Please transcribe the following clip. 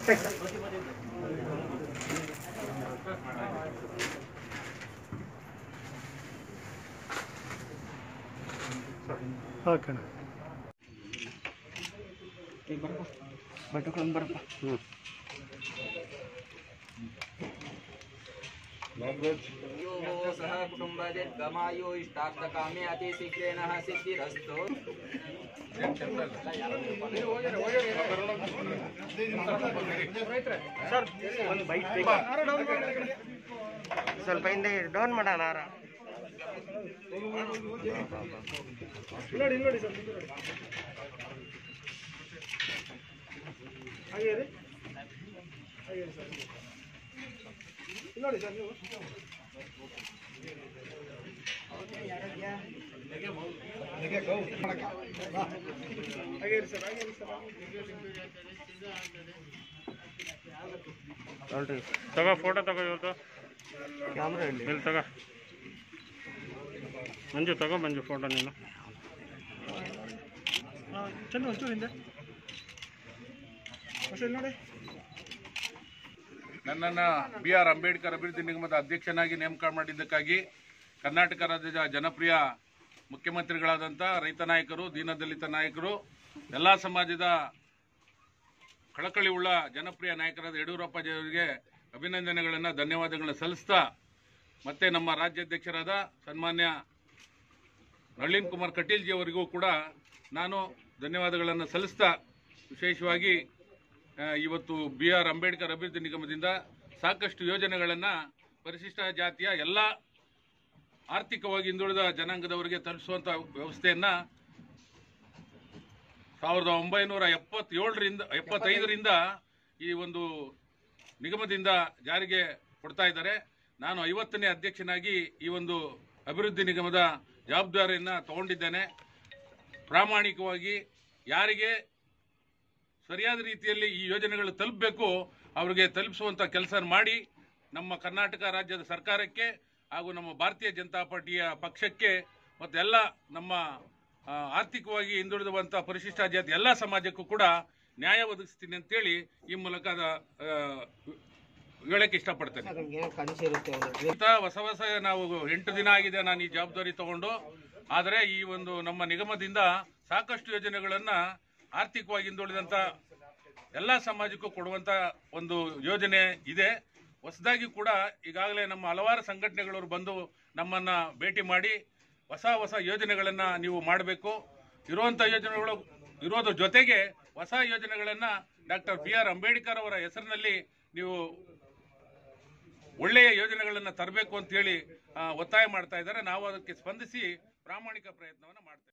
okay ಹ್ಞೂ यो सह कुटुम्बदिर्गमायो इष्टार्थकामे अतिशीघ्रेण सिद्धिरस्तु ಸ್ವಲ್ಪ ಹಿಂದೆ ಡೌನ್ ಮಾಡೋಣ ಆರ ನೋಡಿ ನೋಡಿ ಸರ್ ಹಾಗೆ ಇರಿ ಹಾಗೆ ಇರಿ ಸರ್ ಇಲ್ಲಿ ನೋಡಿ ಸರ್ ನೀವು ಹಾಗೆ ಇರಿ ಸರ್ ಹಾಗೆ ಇರಿ ಸರ್ ನೋಡ್ರಿ ತಗೋ ಫೋಟೋ ತಗೋ ಇವತ್ತು ಕ್ಯಾಮ್ರಾ ಇಲ್ಲಿ ಇಲ್ಲಿ ತಗೋ ಮಂಜು ತಗೋ ಮಂಜು ಫೋಟೋ ನೀನು ಹಾಂ ಚೆನ್ನ ಒಂಚೂರು ಹಿಂದೆ ಹೊಸ ಇಲ್ಲಿ ನೋಡಿ ನನ್ನನ್ನು ಬಿ ಆರ್ ಅಂಬೇಡ್ಕರ್ ಅಭಿವೃದ್ಧಿ ನಿಗಮದ ಅಧ್ಯಕ್ಷನಾಗಿ ನೇಮಕ ಮಾಡಿದ್ದಕ್ಕಾಗಿ ಕರ್ನಾಟಕ ರಾಜ್ಯದ ಜನಪ್ರಿಯ ಮುಖ್ಯಮಂತ್ರಿಗಳಾದಂಥ ರೈತ ನಾಯಕರು ದೀನದಲಿತ ನಾಯಕರು ಎಲ್ಲ ಸಮಾಜದ ಕಳಕಳಿ ಉಳ್ಳ ಜನಪ್ರಿಯ ನಾಯಕರಾದ ಯಡಿಯೂರಪ್ಪಜಿಯವರಿಗೆ ಅಭಿನಂದನೆಗಳನ್ನು ಧನ್ಯವಾದಗಳನ್ನು ಸಲ್ಲಿಸ್ತಾ ಮತ್ತೆ ನಮ್ಮ ರಾಜ್ಯಾಧ್ಯಕ್ಷರಾದ ಸನ್ಮಾನ್ಯ ನಳಿನ್ ಕುಮಾರ್ ಕಟೀಲ್ ಜಿ ಅವರಿಗೂ ಕೂಡ ನಾನು ಧನ್ಯವಾದಗಳನ್ನು ಸಲ್ಲಿಸ್ತಾ ವಿಶೇಷವಾಗಿ ಆ, ಇವತ್ತು ಬಿ ಆರ್ ಅಂಬೇಡ್ಕರ್ ಅಭಿವೃದ್ಧಿ ನಿಗಮದಿಂದ ಸಾಕಷ್ಟು ಯೋಜನೆಗಳನ್ನು ಪರಿಶಿಷ್ಟ ಜಾತಿಯ ಎಲ್ಲ ಆರ್ಥಿಕವಾಗಿ ಹಿಂದುಳಿದ ಜನಾಂಗದವರಿಗೆ ತಲುಪಿಸುವಂಥ ವ್ಯವಸ್ಥೆಯನ್ನು ಸಾವಿರದ ಒಂಬೈನೂರ ಎಪ್ಪತ್ತೇಳರಿಂದ ಎಪ್ಪತ್ತೈದರಿಂದ ಈ ಒಂದು ನಿಗಮದಿಂದ ಜಾರಿಗೆ ಕೊಡ್ತಾ ಇದ್ದಾರೆ ನಾನು ಐವತ್ತನೇ ಅಧ್ಯಕ್ಷನಾಗಿ ಈ ಒಂದು ಅಭಿವೃದ್ಧಿ ನಿಗಮದ ಜವಾಬ್ದಾರಿಯನ್ನು ತಗೊಂಡಿದ್ದೇನೆ ಪ್ರಾಮಾಣಿಕವಾಗಿ ಯಾರಿಗೆ ಸರಿಯಾದ ರೀತಿಯಲ್ಲಿ ಈ ಯೋಜನೆಗಳು ತಲುಪಬೇಕು ಅವರಿಗೆ ತಲುಪಿಸುವಂಥ ಕೆಲಸ ಮಾಡಿ ನಮ್ಮ ಕರ್ನಾಟಕ ರಾಜ್ಯದ ಸರ್ಕಾರಕ್ಕೆ ಹಾಗೂ ನಮ್ಮ ಭಾರತೀಯ ಜನತಾ ಪಾರ್ಟಿಯ ಪಕ್ಷಕ್ಕೆ ಮತ್ತು ಎಲ್ಲ ನಮ್ಮ ಆ, ಆರ್ಥಿಕವಾಗಿ ಹಿಂದುಳಿದುವಂಥ ಪರಿಶಿಷ್ಟ ಜಾತಿ ಎಲ್ಲ ಸಮಾಜಕ್ಕೂ ಕೂಡ ನ್ಯಾಯ ಒದಗಿಸ್ತೀನಿ ಅಂತೇಳಿ ಈ ಮೂಲಕ ಅದ- ಆ, ಹೇಳಕ್ಕೆ ಇಷ್ಟಪಡ್ತೇನೆ ನಮ್ಗೆ ಏನೋ ಕನಸು ಇರುತ್ತೆ ಒಂದು ಇಂಥ ಹೊಸ ಹೊಸ ನಾವು ಎಂಟು ದಿನ ಆಗಿದೆ ನಾನು ಈ ಜವಾಬ್ದಾರಿ ತಗೊಂಡು ಆದರೆ ಈ ಒಂದು ನಮ್ಮ ನಿಗಮದಿಂದ ಸಾಕಷ್ಟು ಯೋಜನೆಗಳನ್ನು ಆರ್ಥಿಕವಾಗಿ ಹಿಂದುಳಿದಂಥ ಎಲ್ಲ ಸಮಾಜಕ್ಕೂ ಕೊಡುವಂಥ ಒಂದು ಯೋಜನೆ ಇದೆ ಹೊಸದಾಗಿ ಕೂಡ ಈಗಾಗಲೇ ನಮ್ಮ ಹಲವಾರು ಸಂಘಟನೆಗಳವರು ಬಂದು ನಮ್ಮನ್ನು ಭೇಟಿ ಮಾಡಿ ಹೊಸ ಹೊಸ ಯೋಜನೆಗಳನ್ನು ನೀವು ಮಾಡಬೇಕು ಇರುವಂಥ ಯೋಜನೆಗಳು ಇರೋದ್ರ ಜೊತೆಗೆ ಹೊಸ ಯೋಜನೆಗಳನ್ನು ಡಾಕ್ಟರ್ ಬಿ ಆರ್ ಅಂಬೇಡ್ಕರ್ ಅವರ ಹೆಸರಿನಲ್ಲಿ ನೀವು ಒಳ್ಳೆಯ ಯೋಜನೆಗಳನ್ನು ತರಬೇಕು ಅಂತೇಳಿ ಆ, ಒತ್ತಾಯ ಮಾಡ್ತಾ ಇದ್ದಾರೆ ನಾವು ಅದಕ್ಕೆ ಸ್ಪಂದಿಸಿ ಪ್ರಾಮಾಣಿಕ ಪ್ರಯತ್ನವನ್ನು ಮಾಡ್ತೇವೆ